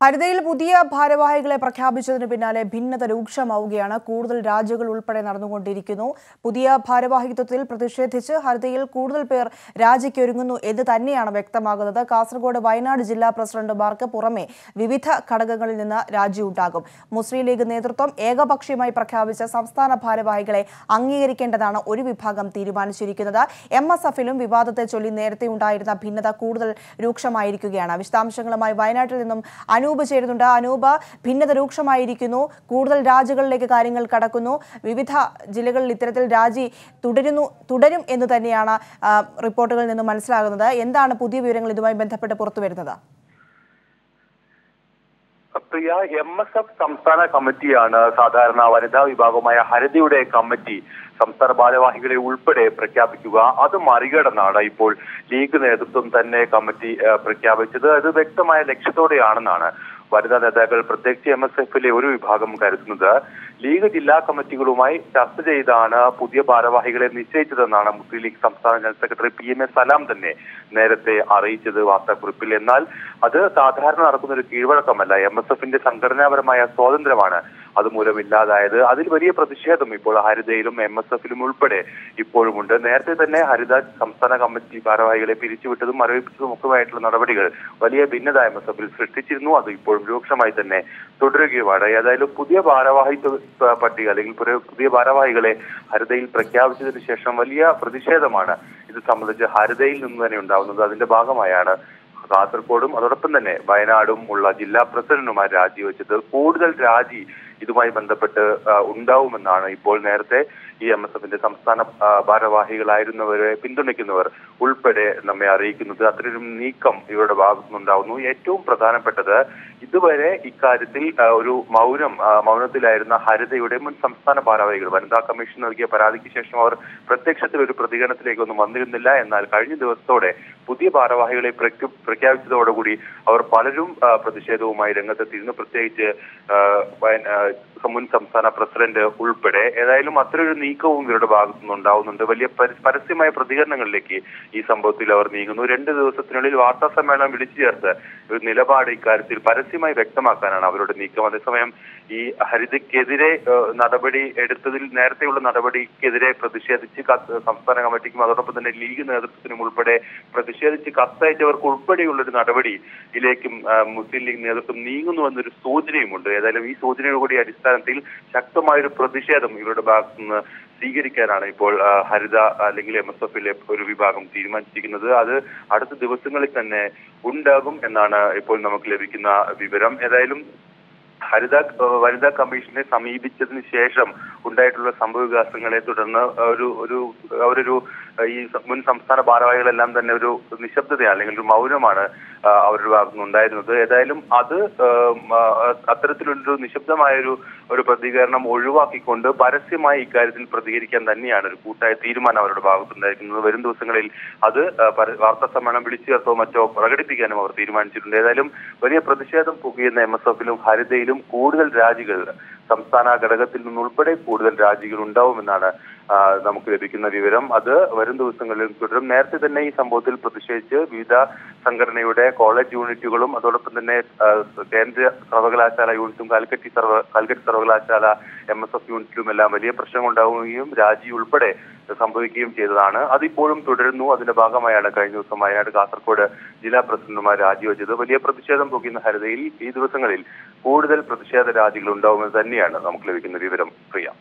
ഹരിതയിൽ പുതിയ ഭാരവാഹികളെ പ്രഖ്യാപിച്ചതിന് പിന്നാലെ ഭിന്നത രൂക്ഷമാവുകയാണ് കൂടുതൽ രാജ്യങ്ങൾ ഉൾപ്പെടെ നടന്നുകൊണ്ടിരിക്കുന്നു പുതിയ ഭാരവാഹിത്വത്തിൽ പ്രതിഷേധിച്ച് ഹരിതയിൽ കൂടുതൽ പേർ രാജിക്കൊരുങ്ങുന്നു എന്ന് തന്നെയാണ് വ്യക്തമാകുന്നത് കാസർഗോഡ് വയനാട് ജില്ലാ പ്രസിഡന്റുമാർക്ക് പുറമെ വിവിധ ഘടകങ്ങളിൽ നിന്ന് രാജിയുണ്ടാകും മുസ്ലിം ലീഗ് നേതൃത്വം ഏകപക്ഷീയമായി പ്രഖ്യാപിച്ച സംസ്ഥാന ഭാരവാഹികളെ അംഗീകരിക്കേണ്ടതാണ് ഒരു വിഭാഗം തീരുമാനിച്ചിരിക്കുന്നത് എം എസ് എഫിലും വിവാദത്തെ ചൊല്ലി നേരത്തെ ഉണ്ടായിരുന്ന ഭിന്നത കൂടുതൽ രൂക്ഷമായിരിക്കുകയാണ് വിശദാംശങ്ങളുമായി വയനാട്ടിൽ നിന്നും അനൂപ് ചേരുന്നുണ്ട് അനൂപ് ഭിന്നത രൂക്ഷമായിരിക്കുന്നു കൂടുതൽ രാജ്യങ്ങളിലേക്ക് കാര്യങ്ങൾ കടക്കുന്നു വിവിധ ജില്ലകളിൽ ഇത്തരത്തിൽ രാജി തുടരുന്നു തുടരും എന്ന് തന്നെയാണ് ആ, റിപ്പോർട്ടുകളിൽ നിന്നും മനസ്സിലാകുന്നത് എന്താണ് പുതിയ വിവരങ്ങൾ ഇതുമായി ബന്ധപ്പെട്ട് പുറത്തുവരുന്നത് പ്രിയ എം എസ് എഫ് സംസ്ഥാന കമ്മിറ്റിയാണ് സാധാരണ വനിതാ വിഭാഗമായ ഹരിതയുടെ കമ്മിറ്റി സംസ്ഥാന ഭാരവാഹികളെ ഉൾപ്പെടെ പ്രഖ്യാപിക്കുക അത് മറികടന്നാണ് ഇപ്പോൾ ലീഗ് നേതൃത്വം തന്നെ കമ്മിറ്റി ഏഹ്, പ്രഖ്യാപിച്ചത് അത് വ്യക്തമായ ലക്ഷ്യത്തോടെയാണെന്നാണ് വനിതാ നേതാക്കൾ പ്രത്യേകിച്ച് എം എസ് എഫിലെ ഒരു വിഭാഗം കരുതുന്നത് ലീഗ് ജില്ലാ കമ്മിറ്റികളുമായി ചർച്ച ചെയ്താണ് പുതിയ ഭാരവാഹികളെ നിശ്ചയിച്ചതെന്നാണ് മുസ്ലിം ലീഗ് സംസ്ഥാന ജനറൽ സെക്രട്ടറി പി എം എ സലാം തന്നെ നേരത്തെ അറിയിച്ചത് വാർത്താക്കുറിപ്പിൽ എന്നാൽ അത് സാധാരണ നടക്കുന്ന ഒരു കീഴ്വഴക്കമല്ല എം എസ് എഫിന്റെ സംഘടനാപരമായ സ്വാതന്ത്ര്യമാണ് അതുമൂലം ഇല്ലാതായത് അതിൽ വലിയ പ്രതിഷേധം ഇപ്പോൾ ഹരിതയിലും എം എസ് എഫിലും ഉൾപ്പെടെ ഇപ്പോഴുമുണ്ട് നേരത്തെ തന്നെ ഹരിത സംസ്ഥാന കമ്മിറ്റി ഭാരവാഹികളെ പിരിച്ചുവിട്ടതും മരവിപ്പിച്ചതും ഒക്കെയായിട്ടുള്ള നടപടികൾ വലിയ ഭിന്നത എം എസ് എഫിൽ സൃഷ്ടിച്ചിരുന്നു അത് ഇപ്പോഴും രൂക്ഷമായി തന്നെ തുടരുകയുമാണ് ഏതായാലും പുതിയ ഭാരവാഹിത്വ പ- പട്ടിക അല്ലെങ്കിൽ പുതിയ- പുതിയ ഭാരവാഹികളെ ഹരിതയിൽ പ്രഖ്യാപിച്ചതിന് ശേഷം വലിയ പ്രതിഷേധമാണ് ഇത് സംബന്ധിച്ച് ഹരിതയിൽ നിന്ന് തന്നെ ഉണ്ടാവുന്നത് അതിന്റെ ഭാഗമായാണ് കാസർഗോഡും അതോടൊപ്പം തന്നെ വയനാടും ഉള്ള ജില്ലാ പ്രസിഡന്റുമാർ രാജിവെച്ചത് കൂടുതൽ രാജി ഇതുമായി ബന്ധപ്പെട്ട് ആ, ഉണ്ടാവുമെന്നാണ് ഇപ്പോൾ നേരത്തെ ഈ എം എസ് എഫിന്റെ സംസ്ഥാന ആ, ഭാരവാഹികളായിരുന്നവരെ പിന്തുണയ്ക്കുന്നവർ ഉൾപ്പെടെ നമ്മെ അറിയിക്കുന്നത് അത്തരൊരു നീക്കം ഇവരുടെ ഭാഗത്തുനിന്നുണ്ടാവുന്നു ഏറ്റവും പ്രധാനപ്പെട്ടത് ഇതുവരെ ഇക്കാര്യത്തിൽ ആ, ഒരു മൗനം ആ, മൗനത്തിലായിരുന്ന ഹരിതയുടെ മുൻ സംസ്ഥാന ഭാരവാഹികൾ വനിതാ കമ്മീഷൻ നൽകിയ പരാതിക്ക് ശേഷം അവർ പ്രത്യക്ഷത്തിൽ ഒരു പ്രതികരണത്തിലേക്കൊന്നും വന്നിരുന്നില്ല എന്നാൽ കഴിഞ്ഞ ദിവസത്തോടെ പുതിയ ഭാരവാഹികളെ പ്രഖ്യ- പ്രഖ്യാപിച്ചതോടുകൂടി അവർ പലരും ആ, പ്രതിഷേധവുമായി രംഗത്തെത്തിയിരുന്നു പ്രത്യേകിച്ച് ആ, വയന- ആ, മുൻ സംസ്ഥാന പ്രസിഡന്റ് ഉൾപ്പെടെ ഏതായാലും അത്തരൊരു നീക്കവും ഇവരുടെ ഭാഗത്തുനിന്ന് ഉണ്ടാവുന്നുണ്ട് വലിയ പര- പരസ്യമായ പ്രതികരണങ്ങളിലേക്ക് ഈ സംഭവത്തിൽ അവർ നീങ്ങുന്നു രണ്ട് ദിവസത്തിനുള്ളിൽ വാർത്താ സമ്മേളനം വിളിച്ചു ചേർത്ത് ഒരു നിലപാട് ഇക്കാര്യത്തിൽ പരസ്യമായി വ്യക്തമാക്കാനാണ് അവരുടെ നീക്കം അതേസമയം ഈ ഹരിതയ്ക്കെതിരെ ഏഹ്, നടപടി എടുത്തതിൽ നേരത്തെയുള്ള നടപടിക്കെതിരെ പ്രതിഷേധിച്ച് കത്ത് സംസ്ഥാന കമ്മിറ്റിക്കും അതോടൊപ്പം തന്നെ ലീഗ് നേതൃത്വത്തിനും ഉൾപ്പെടെ പ്രതിഷേധിച്ച് കത്തയച്ചവർക്ക് ഉൾപ്പെടെയുള്ള ഒരു നടപടിയിലേക്കും ആ, മുസ്ലിം ലീഗ് നേതൃത്വം നീങ്ങുന്നുവെന്നൊരു സൂചനയുമുണ്ട് ഏതായാലും ഈ സൂചനയുടെ കൂടി അടിസ്ഥാനത്തിൽ ശക്തമായൊരു പ്രതിഷേധം ഇവരുടെ ഭാഗത്തുനിന്ന് സ്വീകരിക്കാനാണ് ഇപ്പോൾ ആ, ഹരിത അല്ലെങ്കിൽ എം എസ് എഫിലെ ഒരു വിഭാഗം തീരുമാനിച്ചിരിക്കുന്നത് അത് അടുത്ത ദിവസങ്ങളിൽ തന്നെ ഉണ്ടാകും എന്നാണ് ഇപ്പോൾ നമുക്ക് ലഭിക്കുന്ന വിവരം ഏതായാലും ഹരിത ഏഹ് വനിതാ കമ്മീഷനെ സമീപിച്ചതിന് ശേഷം ഉണ്ടായിട്ടുള്ള സംഭവ വികാസങ്ങളെ തുടർന്ന് ഒരു ഒരു അവരൊരു ഏഹ് ഈ സ- മുൻ സംസ്ഥാന ഭാരവാഹികളെല്ലാം തന്നെ ഒരു നിശബ്ദതയാണ് അല്ലെങ്കിൽ ഒരു മൗനമാണ് ആ, അവരുടെ ഭാഗത്തുനിന്ന് ഉണ്ടായിരുന്നത് ഏതായാലും അത് ഏഹ് മ, അത്തരത്തിലൊരു നിശബ്ദമായൊരു ഒരു പ്രതികരണം ഒഴിവാക്കിക്കൊണ്ട് പരസ്യമായി ഇക്കാര്യത്തിൽ പ്രതികരിക്കാൻ തന്നെയാണ് ഒരു കൂട്ടായ തീരുമാനം അവരുടെ ഭാഗത്തുണ്ടായിരിക്കുന്നത് വരും ദിവസങ്ങളിൽ അത് ആ, പര- വാർത്താ സമ്മേളനം വിളിച്ചു ചേർത്തോ മറ്റോ പ്രകടിപ്പിക്കാനും അവർ തീരുമാനിച്ചിട്ടുണ്ട് ഏതായാലും വലിയ പ്രതിഷേധം പുകയുന്ന എം എസ് എഫിലും ഹരിതയിലും കൂടുതൽ രാജികൾ സംസ്ഥാന ഘടകത്തിൽ നിന്നുൾപ്പെടെ കൂടുതൽ രാജികൾ ഉണ്ടാവുമെന്നാണ് ആ, നമുക്ക് ലഭിക്കുന്ന വിവരം അത് വരും ദിവസങ്ങളിൽ തുടരും നേരത്തെ തന്നെ ഈ സംഭവത്തിൽ പ്രതിഷേധിച്ച് വിവിധ സംഘടനയുടെ കോളേജ് യൂണിറ്റുകളും അതോടൊപ്പം തന്നെ ആ, കേന്ദ്ര സർവകലാശാല യൂണിറ്റും കാലിക്കറ്റ് സർവ കാലിക്കറ്റ് സർവകലാശാല എം എസ് എഫ് യൂണിറ്റിലും എല്ലാം വലിയ പ്രശ്നം ഉണ്ടാവുകയും രാജി ഉൾപ്പെടെ സംഭവിക്കുകയും ചെയ്തതാണ് അതിപ്പോഴും തുടരുന്നു അതിന്റെ ഭാഗമായാണ് കഴിഞ്ഞ ദിവസം വയനാട് കാസർഗോഡ് ജില്ലാ പ്രസിഡന്റുമാർ രാജിവെച്ചത് വലിയ പ്രതിഷേധം പൊക്കുന്ന ഹരിതയിൽ ഈ ദിവസങ്ങളിൽ കൂടുതൽ പ്രതിഷേധ രാജികൾ ഉണ്ടാവുമെന്ന് തന്നെയാണ് നമുക്ക് ലഭിക്കുന്ന വിവരം പ്രിയ